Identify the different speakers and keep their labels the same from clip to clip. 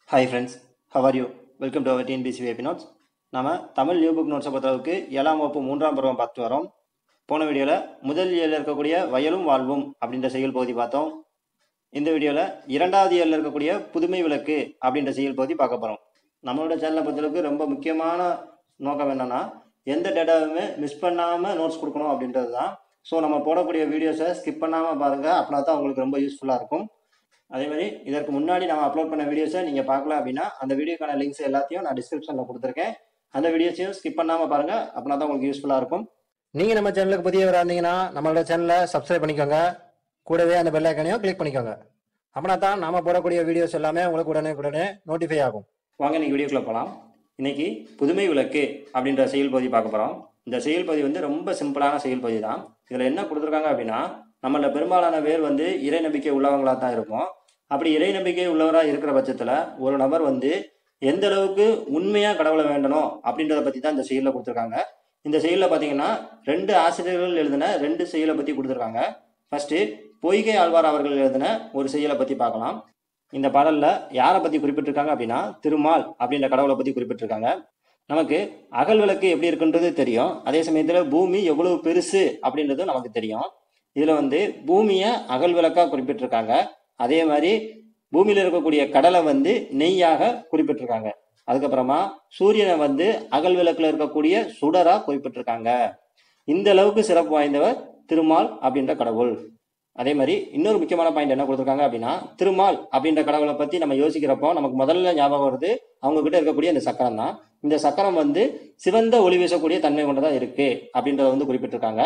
Speaker 1: hi friends how are you welcome to our TNPSC வேபி notes நம்ம Tamil new book நோட்ஸை பொறுத்தளவுக்கு ஏழாம் வகுப்பு மூன்றாம் பருவம் பார்த்து வரோம் போன வீடியோவில் முதல் இயலில் இருக்கக்கூடிய வயலும் வாழ்வும் அப்படின்ற செயல் பகுதி பார்த்தோம் இந்த வீடியோவில் இரண்டாவது இயலில் இருக்கக்கூடிய புதுமை விளக்கு அப்படின்ற செயல் பகுதி பார்க்க போகிறோம் நம்மளோட சேனலை பொறுத்தளவுக்கு ரொம்ப முக்கியமான நோக்கம் என்னன்னா எந்த டேட்டாவுமே மிஸ் பண்ணாமல் நோட்ஸ் கொடுக்கணும் அப்படின்றது தான் ஸோ நம்ம போடக்கூடிய வீடியோஸை ஸ்கிப் பண்ணாமல் பாருங்கள் அப்படின்னா தான் உங்களுக்கு ரொம்ப யூஸ்ஃபுல்லாக இருக்கும் அதே மாதிரி இதற்கு முன்னாடி நம்ம அப்லோட் பண்ண வீடியோஸை நீங்கள் பார்க்கல அப்படின்னா அந்த வீடியோக்கான லிங்க்ஸ் எல்லாத்தையும் நான் டிஸ்கிரிப்ஷனில் கொடுத்துருக்கேன் அந்த வீடியோஸையும் ஸ்கிப் பண்ணாமல் பாருங்கள் அப்படின்னா தான் உங்களுக்கு யூஸ்ஃபுல்லாக இருக்கும் நீங்கள் நம்ம சேனலுக்கு புதியவராக இருந்தீங்கன்னா நம்மளோட சேனலை சப்ஸ்கிரைப் பண்ணிக்கோங்க கூடவே அந்த பெல் ஐக்கனையும் கிளிக் பண்ணிக்கோங்க அப்படின்னா தான் நாம போடக்கூடிய வீடியோஸ் எல்லாமே உங்களுக்கு உடனே உடனே நோட்டிஃபை ஆகும் வாங்க இன்னைக்கு வீடியோக்குள்ள போகலாம் இன்னைக்கு புதுமை விளக்கு அப்படின்ற செயல் பகுதி பார்க்க போகிறோம் இந்த செயல் பகுதி வந்து ரொம்ப சிம்பிளான செயல் பகுதி தான் இதில் என்ன கொடுத்துருக்காங்க அப்படின்னா நம்மள பெரும்பாலான பேர் வந்து இறை நம்பிக்கை உள்ளவங்களா தான் இருப்போம் அப்படி இறை நம்பிக்கை உள்ளவராக இருக்கிற பட்சத்தில் ஒரு நபர் வந்து எந்த அளவுக்கு உண்மையாக கடவுளை வேண்டணும் அப்படின்றத பற்றி தான் இந்த செயலில் கொடுத்துருக்காங்க இந்த செயலில் பார்த்தீங்கன்னா ரெண்டு ஆசிரியர்கள் எழுதின ரெண்டு செயலை பற்றி கொடுத்துருக்காங்க ஃபர்ஸ்ட்டு பொய்கை ஆழ்வார் அவர்கள் எழுதின ஒரு செயலை பற்றி பார்க்கலாம் இந்த பாடலில் யாரை பற்றி குறிப்பிட்டிருக்காங்க அப்படின்னா திருமால் அப்படின்ற கடவுளை பற்றி குறிப்பிட்டிருக்காங்க நமக்கு அகல் விளக்கு எப்படி இருக்குன்றது தெரியும் அதே சமயத்தில் பூமி எவ்வளவு பெருசு அப்படின்றதும் நமக்கு தெரியும் இதில் வந்து பூமியை அகல் விளக்கா குறிப்பிட்டிருக்காங்க அதே மாதிரி பூமியில இருக்கக்கூடிய கடலை வந்து நெய்யாக குறிப்பிட்டிருக்காங்க அதுக்கப்புறமா சூரியனை வந்து அகல் விளக்குல இருக்கக்கூடிய சுடரா குறிப்பிட்டிருக்காங்க இந்த அளவுக்கு சிறப்பு வாய்ந்தவர் திருமால் அப்படின்ற கடவுள் அதே மாதிரி இன்னொரு முக்கியமான பாயிண்ட் என்ன கொடுத்துருக்காங்க அப்படின்னா திருமால் அப்படின்ற கடவுளை பத்தி நம்ம யோசிக்கிறப்போ நமக்கு முதல்ல ஞாபகம் வருது அவங்க கிட்ட இருக்கக்கூடிய இந்த சக்கரம் தான் இந்த சக்கரம் வந்து சிவந்த ஒளி வீசக்கூடிய தன்மை கொண்டதா இருக்கு அப்படின்றத வந்து குறிப்பிட்டிருக்காங்க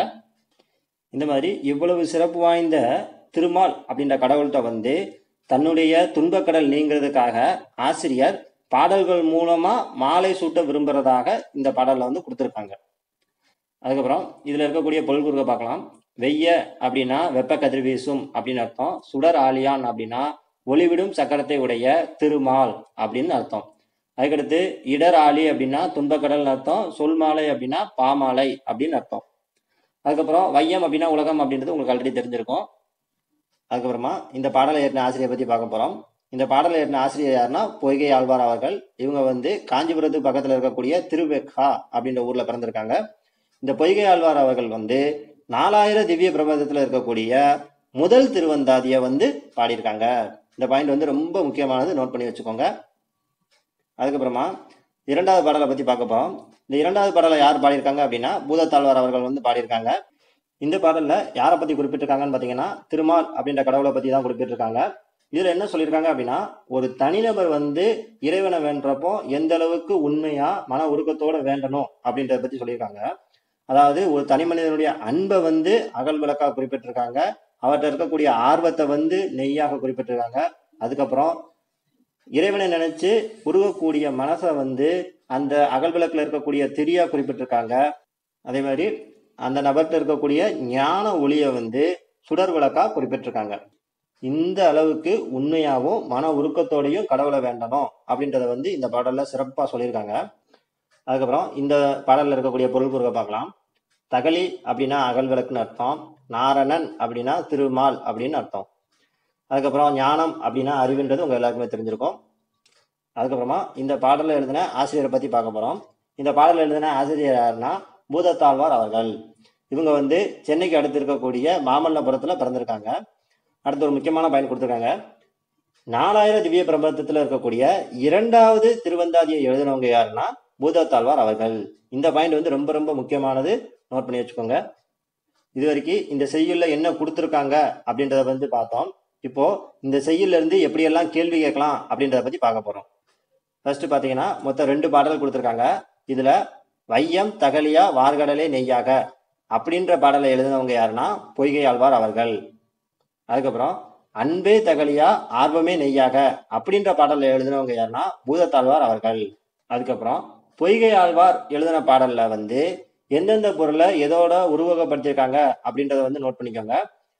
Speaker 1: இந்த மாதிரி இவ்வளவு சிறப்பு வாய்ந்த திருமால் அப்படின்ற கடவுள்கிட்ட வந்து தன்னுடைய துன்பக்கடல் நீங்கிறதுக்காக ஆசிரியர் பாடல்கள் மூலமா மாலை சூட்ட விரும்புறதாக இந்த பாடல்ல வந்து கொடுத்துருக்காங்க அதுக்கப்புறம் இதுல இருக்கக்கூடிய பொருள் குறுக்க பார்க்கலாம் வெய்ய அப்படின்னா வெப்ப கதிர் வீசும் அப்படின்னு அர்த்தம் சுடர் ஆலியான் அப்படின்னா ஒளிவிடும் சக்கரத்தை உடைய திருமால் அப்படின்னு அர்த்தம் அதுக்கடுத்து இடர் ஆலி அப்படின்னா துன்பக்கடல்னு அர்த்தம் சொல்மாலை அப்படின்னா பாமாலை அப்படின்னு அர்த்தம் அதுக்கப்புறம் வையம் அப்படின்னா உலகம் அப்படின்றது உங்களுக்கு ஆல்ரெடி தெரிஞ்சிருக்கும் அதுக்கப்புறமா இந்த பாடலை ஏற்றின ஆசிரியரை பற்றி பார்க்க போகிறோம் இந்த பாடலை ஏற்றின ஆசிரியர் யாருன்னா பொய்கை ஆழ்வார் அவர்கள் இவங்க வந்து காஞ்சிபுரத்துக்கு பக்கத்தில் இருக்கக்கூடிய திருவெக்கா அப்படின்ற ஊரில் பிறந்திருக்காங்க இந்த பொய்கை ஆழ்வார் அவர்கள் வந்து நாலாயிரம் திவ்ய பிரபந்தத்தில் இருக்கக்கூடிய முதல் திருவந்தாதியை வந்து பாடியிருக்காங்க இந்த பாயிண்ட் வந்து ரொம்ப முக்கியமானது நோட் பண்ணி வச்சுக்கோங்க அதுக்கப்புறமா இரண்டாவது பாடலை பற்றி பார்க்க போகிறோம் இந்த இரண்டாவது பாடலை யார் பாடியிருக்காங்க அப்படின்னா பூதத்தாழ்வார் அவர்கள் வந்து பாடியிருக்காங்க இந்த பாடல்ல யாரை பத்தி குறிப்பிட்டிருக்காங்கன்னு பாத்தீங்கன்னா திருமால் அப்படின்ற கடவுளை பத்தி தான் குறிப்பிட்டிருக்காங்க இதுல என்ன சொல்லியிருக்காங்க அப்படின்னா ஒரு தனிநபர் வந்து இறைவனை வேண்டப்போ எந்த அளவுக்கு உண்மையா மன உருக்கத்தோட வேண்டணும் அப்படின்றத பத்தி சொல்லியிருக்காங்க அதாவது ஒரு தனி மனிதனுடைய அன்பை வந்து அகல் விளக்கா குறிப்பிட்டிருக்காங்க அவர்கிட்ட இருக்கக்கூடிய ஆர்வத்தை வந்து நெய்யாக குறிப்பிட்டிருக்காங்க அதுக்கப்புறம் இறைவனை நினைச்சு உருகக்கூடிய மனசை வந்து அந்த அகல் விளக்குல இருக்கக்கூடிய திரியா குறிப்பிட்டிருக்காங்க அதே மாதிரி அந்த நபர்கிட்ட இருக்கக்கூடிய ஞான ஒளியை வந்து சுடர் விளக்கா குறிப்பிட்டிருக்காங்க இந்த அளவுக்கு உண்மையாகவும் மன உருக்கத்தோடையும் கடவுளை வேண்டணும் அப்படின்றத வந்து இந்த பாடல்ல சிறப்பா சொல்லியிருக்காங்க அதுக்கப்புறம் இந்த பாடல்ல இருக்கக்கூடிய பொருள் பொருளை பார்க்கலாம் தகலி அப்படின்னா அகல் விளக்குன்னு அர்த்தம் நாரணன் அப்படின்னா திருமால் அப்படின்னு அர்த்தம் அதுக்கப்புறம் ஞானம் அப்படின்னா அறிவுன்றது உங்க எல்லாருக்குமே தெரிஞ்சிருக்கும் அதுக்கப்புறமா இந்த பாடல எழுதின ஆசிரியரை பத்தி பார்க்க போறோம் இந்த பாடல எழுதின ஆசிரியர் யாருன்னா பூதத்தாழ்வார் அவர்கள் இவங்க வந்து சென்னைக்கு அடுத்து இருக்கக்கூடிய மாமல்லபுரத்துல பிறந்திருக்காங்க அடுத்து ஒரு முக்கியமான பயன் கொடுத்துருக்காங்க நாலாயிரம் திவ்ய பிரபந்தத்துல இருக்கக்கூடிய இரண்டாவது திருவந்தாதியை எழுதினவங்க யாருன்னா பூதத்தாழ்வார் அவர்கள் இந்த பாயிண்ட் வந்து ரொம்ப ரொம்ப முக்கியமானது நோட் பண்ணி வச்சுக்கோங்க இது வரைக்கும் இந்த செய்யுள்ல என்ன கொடுத்துருக்காங்க அப்படின்றத வந்து பார்த்தோம் இப்போ இந்த செய்யுள்ல இருந்து எப்படியெல்லாம் கேள்வி கேட்கலாம் அப்படின்றத பத்தி பார்க்க போறோம் ஃபர்ஸ்ட் பாத்தீங்கன்னா மொத்தம் ரெண்டு பாடல் கொடுத்துருக்காங்க இதுல வையம் தகலியா வார்கடலே நெய்யாக அப்படின்ற பாடலை எழுதினவங்க யாருன்னா பொய்கை ஆழ்வார் அவர்கள் அதுக்கப்புறம் அன்பே தகலியா ஆர்வமே நெய்யாக அப்படின்ற பாடலை எழுதினவங்க யாருன்னா பூதத்தாழ்வார் அவர்கள் அதுக்கப்புறம் பொய்கை ஆழ்வார் எழுதின பாடல்ல வந்து எந்தெந்த பொருளை எதோட உருவகப்படுத்தியிருக்காங்க அப்படின்றத வந்து நோட் பண்ணிக்கோங்க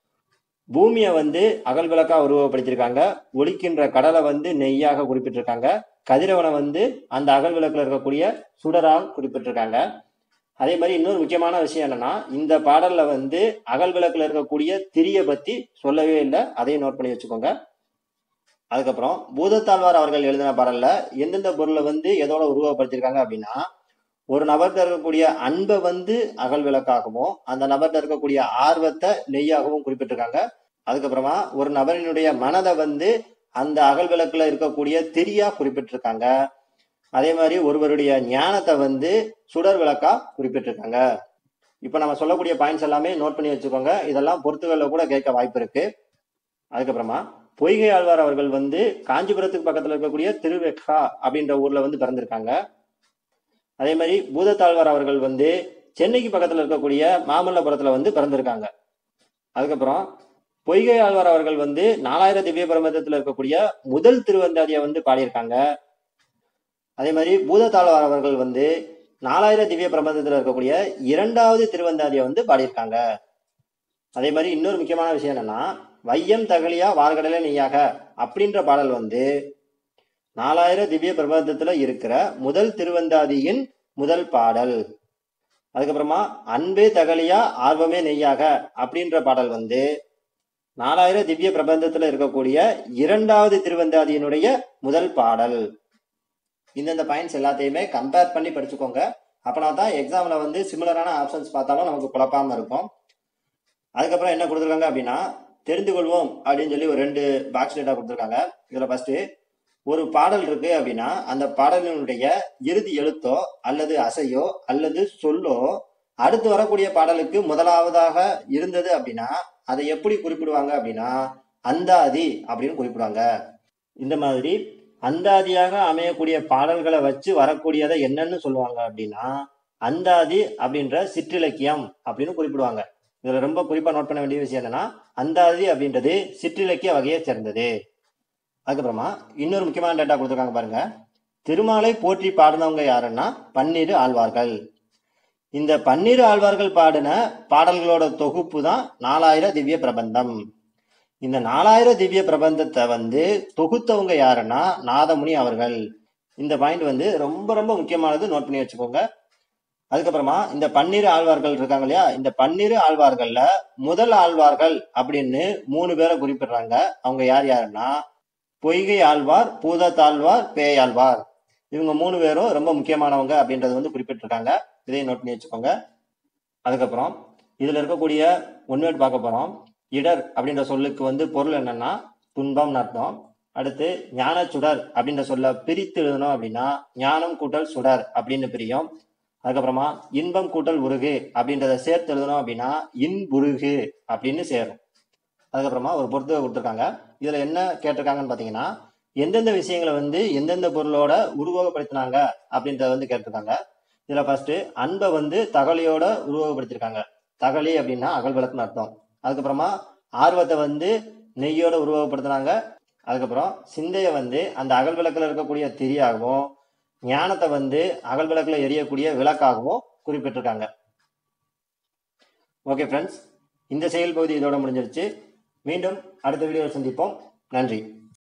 Speaker 1: பூமியை வந்து அகல் விளக்கா உருவகப்படுத்தியிருக்காங்க ஒழிக்கின்ற கடலை வந்து நெய்யாக குறிப்பிட்டிருக்காங்க கதிரவனை வந்து அந்த அகல் விளக்குல இருக்கக்கூடிய சுடரால் குறிப்பிட்டிருக்காங்க அதே மாதிரி இன்னொரு முக்கியமான விஷயம் என்னன்னா இந்த பாடல்ல வந்து அகல் விளக்குல இருக்கக்கூடிய திரிய பத்தி சொல்லவே இல்லை அதையும் நோட் பண்ணி வச்சுக்கோங்க அதுக்கப்புறம் பூதத்தாழ்வார் அவர்கள் எழுதின பாடல்ல எந்தெந்த பொருளை வந்து எதோட உருவகப்படுத்தியிருக்காங்க அப்படின்னா ஒரு நபர்கிட்ட இருக்கக்கூடிய அன்பை வந்து அகல் விளக்காகவும் அந்த நபர்கிட்ட இருக்கக்கூடிய ஆர்வத்தை நெய்யாகவும் குறிப்பிட்டிருக்காங்க அதுக்கப்புறமா ஒரு நபரினுடைய மனதை வந்து அந்த அகல் விளக்குல இருக்கக்கூடிய திரியா குறிப்பிட்டிருக்காங்க அதே மாதிரி ஒருவருடைய ஞானத்தை வந்து சுடர் விளக்கா குறிப்பிட்டிருக்காங்க இப்போ நம்ம சொல்லக்கூடிய பாயிண்ட்ஸ் எல்லாமே நோட் பண்ணி வச்சுக்கோங்க இதெல்லாம் பொறுத்துகளில் கூட கேட்க வாய்ப்பு இருக்கு அதுக்கப்புறமா பொய்கை ஆழ்வார் அவர்கள் வந்து காஞ்சிபுரத்துக்கு பக்கத்துல இருக்கக்கூடிய திருவெக்கா அப்படின்ற ஊர்ல வந்து பிறந்திருக்காங்க அதே மாதிரி பூதத்தாழ்வார் அவர்கள் வந்து சென்னைக்கு பக்கத்துல இருக்கக்கூடிய மாமல்லபுரத்துல வந்து பிறந்திருக்காங்க அதுக்கப்புறம் பொய்கை ஆழ்வார் அவர்கள் வந்து நாலாயிரம் திவ்ய பிரபந்தத்துல இருக்கக்கூடிய முதல் திருவந்தாதியை வந்து பாடியிருக்காங்க அதே மாதிரி பூதத்தாழ்வார் அவர்கள் வந்து நாலாயிரம் திவ்ய பிரபந்தத்துல இருக்கக்கூடிய இரண்டாவது திருவந்தாதியை வந்து பாடியிருக்காங்க அதே மாதிரி இன்னொரு முக்கியமான விஷயம் என்னன்னா வையம் தகலியா வார்கடல நெய்யாக அப்படின்ற பாடல் வந்து நாலாயிரம் திவ்ய பிரபந்தத்துல இருக்கிற முதல் திருவந்தாதியின் முதல் பாடல் அதுக்கப்புறமா அன்பே தகலியா ஆர்வமே நெய்யாக அப்படின்ற பாடல் வந்து நாலாயிரம் திவ்ய பிரபந்தத்துல இருக்கக்கூடிய இரண்டாவது திருவந்தாதியினுடைய முதல் பாடல் இந்தந்த பாயிண்ட்ஸ் எல்லாத்தையுமே கம்பேர் பண்ணி படிச்சுக்கோங்க அப்பனா தான் எக்ஸாம்ல வந்து சிமிலரான ஆப்ஷன்ஸ் பார்த்தாலும் நமக்கு குழப்பாம இருக்கும் அதுக்கப்புறம் என்ன கொடுத்துருக்காங்க அப்படின்னா தெரிந்து கொள்வோம் அப்படின்னு சொல்லி ஒரு ரெண்டு பாக்ஸ் டேட்டா கொடுத்துருக்காங்க இதுல ஃபர்ஸ்ட் ஒரு பாடல் இருக்கு அப்படின்னா அந்த பாடலினுடைய இறுதி எழுத்தோ அல்லது அசையோ அல்லது சொல்லோ அடுத்து வரக்கூடிய பாடலுக்கு முதலாவதாக இருந்தது அப்படின்னா அதை எப்படி குறிப்பிடுவாங்க அப்படின்னா அந்தாதி அப்படின்னு குறிப்பிடுவாங்க இந்த மாதிரி அந்தாதியாக அமையக்கூடிய பாடல்களை வச்சு வரக்கூடியதை என்னன்னு சொல்லுவாங்க அப்படின்னா அந்தாதி அப்படின்ற சிற்றிலக்கியம் அப்படின்னு குறிப்பிடுவாங்க இதுல ரொம்ப குறிப்பா நோட் பண்ண வேண்டிய விஷயம் என்னன்னா அந்தாதி அப்படின்றது சிற்றிலக்கிய வகையை சேர்ந்தது அதுக்கப்புறமா இன்னொரு முக்கியமான டேட்டா கொடுத்துருக்காங்க பாருங்க திருமாலை போற்றி பாடினவங்க யாருன்னா பன்னிரு ஆழ்வார்கள் இந்த பன்னிரு ஆழ்வார்கள் பாடின பாடல்களோட தொகுப்பு தான் நாலாயிரம் திவ்ய பிரபந்தம் இந்த நாலாயிரம் திவ்ய பிரபந்தத்தை வந்து தொகுத்தவங்க யாருன்னா நாதமுனி அவர்கள் இந்த பாயிண்ட் வந்து ரொம்ப ரொம்ப முக்கியமானது நோட் பண்ணி வச்சுக்கோங்க அதுக்கப்புறமா இந்த பன்னிரு ஆழ்வார்கள் இருக்காங்க இல்லையா இந்த பன்னிரு ஆழ்வார்கள்ல முதல் ஆழ்வார்கள் அப்படின்னு மூணு பேரை குறிப்பிடுறாங்க அவங்க யார் யாருன்னா பொய்கை ஆழ்வார் பூதத்தாழ்வார் பேயாழ்வார் இவங்க மூணு பேரும் ரொம்ப முக்கியமானவங்க அப்படின்றது வந்து குறிப்பிட்டிருக்காங்க இதையும் நோட் பண்ணி வச்சுக்கோங்க அதுக்கப்புறம் இதுல இருக்கக்கூடிய ஒன்வேட் பார்க்க போறோம் இடர் அப்படின்ற சொல்லுக்கு வந்து பொருள் என்னன்னா துன்பம்னு அர்த்தம் அடுத்து ஞான சுடர் அப்படின்ற சொல்ல பிரித்து எழுதணும் அப்படின்னா ஞானம் கூட்டல் சுடர் அப்படின்னு பிரியும் அதுக்கப்புறமா இன்பம் கூட்டல் உருகு அப்படின்றத சேர்த்து எழுதணும் அப்படின்னா இன்புருகு அப்படின்னு சேரும் அதுக்கப்புறமா ஒரு பொறுத்து கொடுத்துருக்காங்க இதுல என்ன கேட்டிருக்காங்கன்னு பாத்தீங்கன்னா எந்தெந்த விஷயங்களை வந்து எந்தெந்த பொருளோட உருவகப்படுத்தினாங்க அப்படின்றத வந்து கேட்டிருக்காங்க இதுல ஃபர்ஸ்ட் அன்பை வந்து தகலியோட உருவகப்படுத்திருக்காங்க தகலி அப்படின்னா அகல் விளக்குன்னு அர்த்தம் அதுக்கப்புறமா ஆர்வத்தை வந்து நெய்யோட உருவகப்படுத்தினாங்க அதுக்கப்புறம் சிந்தையை வந்து அந்த அகல் விளக்குல இருக்கக்கூடிய திரியாகவும் ஞானத்தை வந்து அகல் விளக்குல எரியக்கூடிய விளக்காகவும் குறிப்பிட்டிருக்காங்க ஓகே ஃப்ரெண்ட்ஸ் இந்த செயல் பகுதி இதோட முடிஞ்சிருச்சு மீண்டும் அடுத்த வீடியோவில் சந்திப்போம் நன்றி